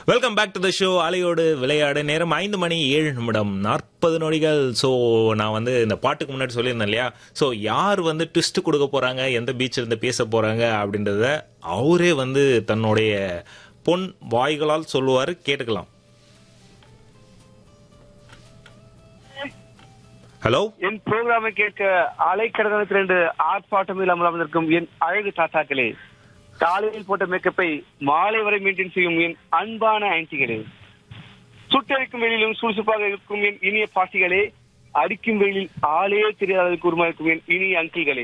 Welcome back to the show அலையோடு விளையாடு நேரம் ஐந்து மணி ஏழு நிமிடம் நாற்பது நொடிகள் ஸோ நான் வந்து இந்த பாட்டுக்கு முன்னாடி சொல்லியிருந்தேன் இல்லையா ஸோ யார் வந்து ட்விஸ்ட் கொடுக்க போறாங்க எந்த பீச்சில் இருந்து பேச போறாங்க அப்படின்றத அவரே வந்து தன்னுடைய பொன் வாய்களால் சொல்லுவாரு கேட்டுக்கலாம் ஹலோ என் ப்ரோக்ராமை கேட்க அலைக்கடகத்தில் இரண்டு ஆர்ப்பாட்டம் இல்லாமல் அமர்ந்திருக்கும் என் அழகு தாத்தாக்களே காலையில் போட்ட மேக்கப்பை மாலை வரை மெயின்டைன் செய்யும் என் அன்பான ஆன்டிகளே சுட்டரிக்கும் வெயிலும் சுறுசுப்பாக இருக்கும் என் இனிய பாட்டிகளே அடிக்கும் வெயிலில் ஆளே தெரியாத அளவுக்கு உருமாக்கும் என் இனிய அங்கிள்களே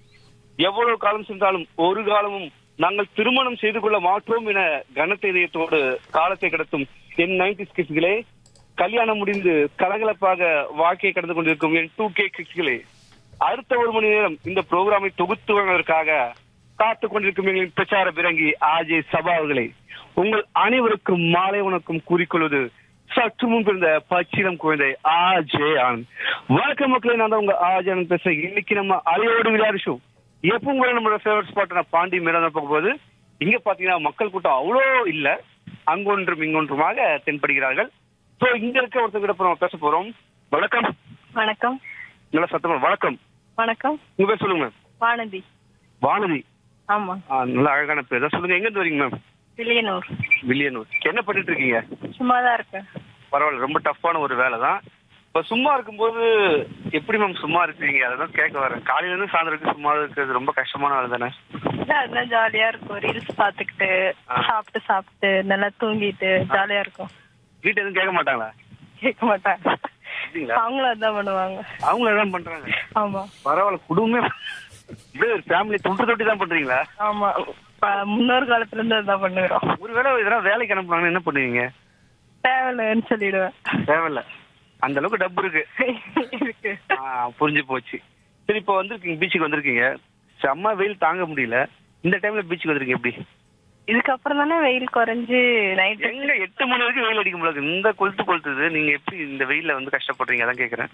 எவ்வளவு காலம் சென்றாலும் ஒரு காலமும் நாங்கள் திருமணம் செய்து கொள்ள மாட்டோம் என கனத்த இதயத்தோடு காலத்தை கடத்தும் என் நைன்டி கிட்ஸ்களே கல்யாணம் முடிந்து கலகலப்பாக வாழ்க்கையை கடந்து கொண்டிருக்கும் என் டூ கே கிட்ஸ்களே அடுத்த ஒரு மணி நேரம் இந்த புரோகிராமை தொகுத்து வழங்குவதற்காக காத்துக் கொண்டிருக்கும் எங்களின் பிரச்சார பிறங்கி ஆஜே சபா அவர்களே உங்கள் அனைவருக்கும் மாலை வணக்கம் கூறிக்கொள்வது சற்று முன் பிறந்த பச்சிலம் குழந்தை ஆஜே ஆனந்த் வணக்கம் மக்களே நான் தான் உங்க ஆஜே ஆனந்த் பேசுறேன் இன்னைக்கு நம்ம அலையோடு விளையாடு ஷோ எப்பவும் கூட நம்மளோட ஃபேவரட் ஸ்பாட் நான் பாண்டி மேடம் தான் பார்க்க போகுது இங்க பாத்தீங்கன்னா மக்கள் கூட்டம் அவ்வளோ இல்ல அங்கொன்றும் இங்கொன்றுமாக தென்படுகிறார்கள் சோ இங்க இருக்க ஒருத்தர் கிட்ட நம்ம பேச போறோம் வணக்கம் வணக்கம் நல்ல சத்தமா வணக்கம் வணக்கம் உங்க பேர் சொல்லுங்க மேம் வானதி வானதி ஆமா ஆ, நல்ல அழகான பேர் தான் சொல்லுங்க எங்க இருந்து வரீங்க மேம் வில்லியனூர் வில்லியனூர் என்ன பண்ணிட்டு இருக்கீங்க சும்மா தான் இருக்கேன் பரவாயில்ல ரொம்ப டஃப்பான ஒரு வேலை தான் இப்ப சும்மா இருக்கும்போது எப்படி மேம் சும்மா இருக்கீங்க அதான் கேட்க வரேன் காலையில இருந்து சாயந்தரம் வரைக்கும் சும்மா இருக்கிறது ரொம்ப கஷ்டமான வேலை தானே இல்ல, அதுதான் ஜாலியா இருக்கும் ரீல்ஸ் பாத்துக்கிட்டு ஆ. சாப்பிட்டு சாப்பிட்டு நல்லா தூங்கிட்டு ஜாலியா இருக்கும் வீட்டு எதுவும் கேட்க மாட்டாங்களா கேட்க மாட்டாங்க அப்படிங்களா அவங்களும் அதான் பண்ணுவாங்க அவங்களும் எல்லாம் பண்றாங்க ஆமா பரவாயில்ல குடும்பமே இப்படியே ஒரு ஃபேமிலி தொட்டு தொட்டி தான் பண்றீங்களா ஆமா ப- முன்னோர் காலத்துல இருந்து அதான் பண்ணுகிறோம் ஒருவேளை இதெல்லாம் வேலைக்கு அனுப்புனாங்கன்னா என்ன பண்ணுவீங்க தேவையில்லைன்னு சொல்லிடுவேன் தேவையில்ல அந்த அளவுக்கு டப்பு இருக்கு இருக்கு ஆ, புரிஞ்சு போச்சு சரி இப்போ வந்திருக்கீங்க பீச்சுக்கு வந்திருக்கீங்க செம்ம வெயில் தாங்க முடியல இந்த டைம்ல பீச்சுக்கு வந்திருக்கீங்க எப்படி இதுக்கப்புறம் தானே வெயில் குறைஞ்சு நைட்டு எங்க எட்டு மணி வரைக்கும் வெயில் அடிக்கும் போல இருக்கு. இந்த கொளுத்து கொளுத்துது நீங்க எப்படி இந்த வெயில்ல வந்து கஷ்டப்படுறீங்க அதான் கேக்குறேன்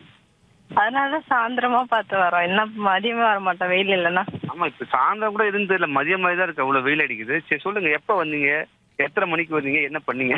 அதனால சாயந்தரமா பார்த்து வரோம் என்ன மதியமே வர மாட்டோம் வெயில் இல்லைன்னா ஆமா இப்ப சாயந்தரம் கூட எதுவும் தெரியல மதியம் மாதிரி தான் இருக்கு அவ்வளவு வெயில் அடிக்குது சரி சொல்லுங்க எப்ப வந்தீங்க எத்தனை மணிக்கு வந்தீங்க என்ன பண்ணீங்க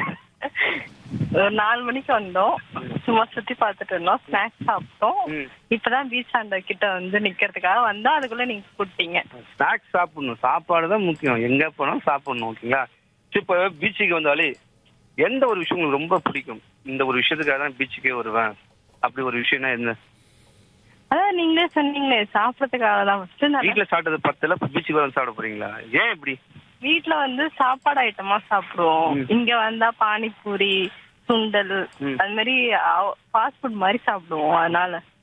ஒரு நாலு மணிக்கு வந்தோம் சும்மா சுத்தி பார்த்துட்டு இருந்தோம் ஸ்நாக்ஸ் சாப்பிட்டோம் ம். இப்பதான் பீச் அந்த கிட்ட வந்து நிக்கிறதுக்காக வந்தா அதுக்குள்ள நீங்க கூப்பிட்டீங்க ஸ்நாக்ஸ் சாப்பிடணும் சாப்பாடு தான் முக்கியம் எங்க போனாலும் சாப்பிடணும் ஓகேங்களா சரி இப்போ பீச்சுக்கு வந்தாலே எந்த ஒரு விஷயம் உங்களுக்கு ரொம்ப பிடிக்கும் இந்த ஒரு விஷயத்துக்காக தான் பீச்சுக்கே வருவேன் அப்படி ஒரு விஷயம்னா என்ன அதான் நீங்களே சொன்னீங்களே சாப்பிடறதுக்காக தான் ஃபர்ஸ்ட் வீட்டுல சாப்பிட்டது பத்துல பீச்சுக்கு வந்து சாப்பிட போறீங்களா ஏன் இப்படி வீட்ல வந்து சாப்பாடு ஐட்டமா சாப்பிடுவோம் ம். இங்க வந்தா பானிபூரி சுண்டல் ம். அது மாதிரி ஃபாஸ்ட் ஃபுட் மாதிரி சாப்பிடுவோம் அதனால